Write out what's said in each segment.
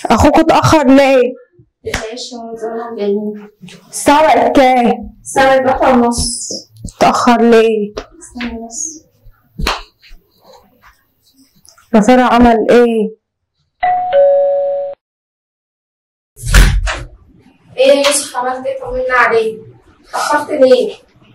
اخوك اتاخر ليه معلش هو زمان جايين الساعه بقت كام الساعة واحدة ونص اتاخر ليه استنى بس يا ترى عمل ايه ايه يا يوسف عملت ايه طمنا عليك اتأخرت ليه؟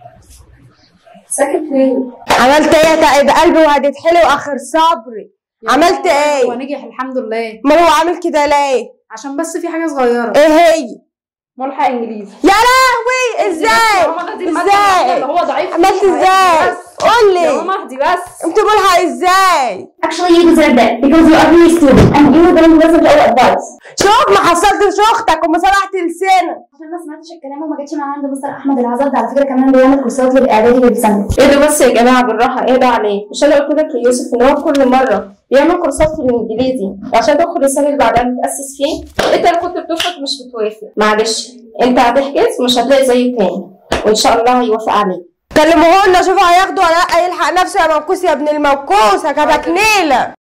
ساكت ليه؟ عملت ايه يا تعب قلبي وهتتحلي واخر صبري عملت ايه هو نجح الحمد لله ما هو عامل كده ليه عشان بس في حاجه صغيره ايه هي ملحق انجليزي يا لهوي ازاي يا ماما دي المادة الوحيدة اللي ازاي هو ضعيف عملت فيها. ازاي بس. قول يا لي ماما اهدي بس انت ملحق ازاي Actually, you deserve that because you are really stupid and you don't listen to our advice. شوف ما حصلتش اختك وما سرحت لسانك عشان ما سمعتش الكلام وما جتش معانا عند مستر احمد العزاد على فكره كمان بيعمل كورسات للاعدادي والثانوي اهدوا بس يا جماعة بالراحة اهدوا عليه مش انا قلت لك يا يوسف ان هو كل مرة بيعمل كورسات في الانجليزي وعشان تدخل السنة اللي بعدها بتأسس فيه انت اللي كنت بترفض مش بتوافق معلش انت هتحجز مش هتلاقي زيه تاني وان شاء الله هيوافق عليك كلموه لنا شوفوا هياخدوا ولا لا يلحق نفسه يا موكوس يا ابن الموكوس هكبك نيله